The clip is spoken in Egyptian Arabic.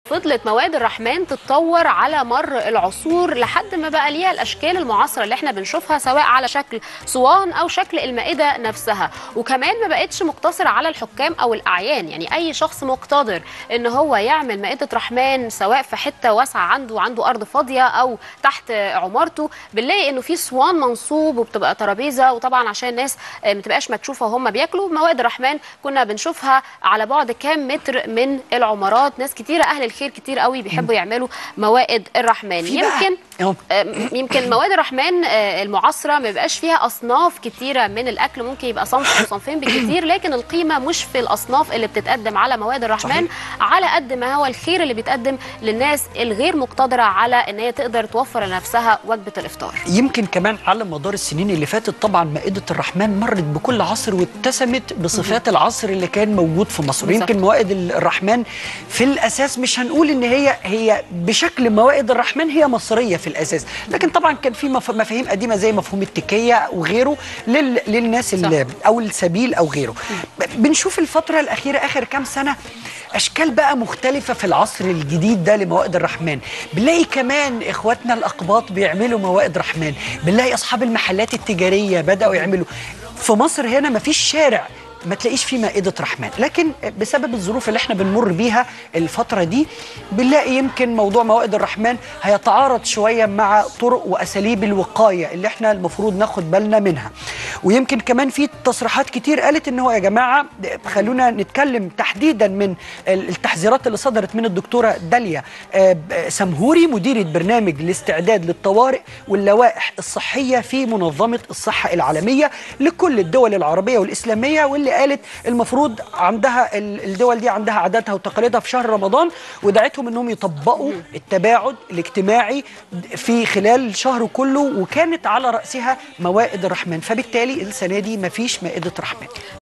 فضلت مواد الرحمن تتطور على مر العصور لحد ما بقى ليها الاشكال المعاصره اللي احنا بنشوفها سواء على شكل صوان او شكل المائده نفسها وكمان ما بقتش مقتصره على الحكام او الاعيان يعني اي شخص مقتدر ان هو يعمل مائده رحمن سواء في حته واسعه عنده عنده ارض فاضيه او تحت عمارته بنلاقي انه في صوان منصوب وبتبقى ترابيزه وطبعا عشان الناس ما تبقاش مكشوفه وهم بياكلوا مواد الرحمن كنا بنشوفها على بعد كام متر من العمارات ناس كتيره اهل الخير كتير قوي بيحبوا يعملوا موائد الرحمن في بقى- يمكن أهو. آم، يمكن مواد الرحمن آه، المعاصره ما بيبقاش فيها اصناف كتيره من الاكل ممكن يبقى صنف او صنفين بالكتير لكن القيمه مش في الاصناف اللي بتتقدم على مواد الرحمن على قد ما هو الخير اللي بيتقدم للناس الغير مقتدره على ان هي تقدر توفر لنفسها وجبه الافطار يمكن كمان على مدار السنين اللي فاتت طبعا مائدة الرحمن مرت بكل عصر واتسمت بصفات العصر اللي كان موجود في مصر بالظبط. يمكن موائد الرحمن في الأساس مش هنقول إن هي هي بشكل موائد الرحمن هي مصرية في الأساس لكن طبعا كان في مف- مفاهيم قديمة زي مفهوم التكية وغيره لل للناس اللي أو السبيل أو غيره ب- بنشوف الفترة الأخيرة آخر كام سنة اشكال بقى مختلفه في العصر الجديد ده لموائد الرحمن بنلاقي كمان اخواتنا الاقباط بيعملوا موائد رحمن بنلاقي اصحاب المحلات التجاريه بداوا يعملوا في مصر هنا مفيش شارع ما تلاقيش فيه مائدة رحمن لكن بسبب الظروف اللي احنا بنمر بيها الفترة دي بنلاقي يمكن موضوع موائد الرحمن هيتعارض شوية مع طرق وأساليب الوقاية اللي احنا المفروض ناخد بالنا منها ويمكن كمان في تصريحات كتير قالت ان هو يا جماعة خلونا نتكلم تحديدا من التحذيرات اللي صدرت من الدكتورة داليا آه، ب- سمهوري مديرة برنامج الاستعداد للطوارئ واللوائح الصحية في منظمة الصحة العالمية لكل الدول العربية والإسلامية واللي قالت المفروض عندها ال- الدول دي عندها عاداتها وتقاليدها في شهر رمضان ودعتهم انهم يطبقوا التباعد الاجتماعي في خلال الشهر كله وكانت على رأسها موائد الرحمن فبالتالي السنة دي مفيش مائدة رحمن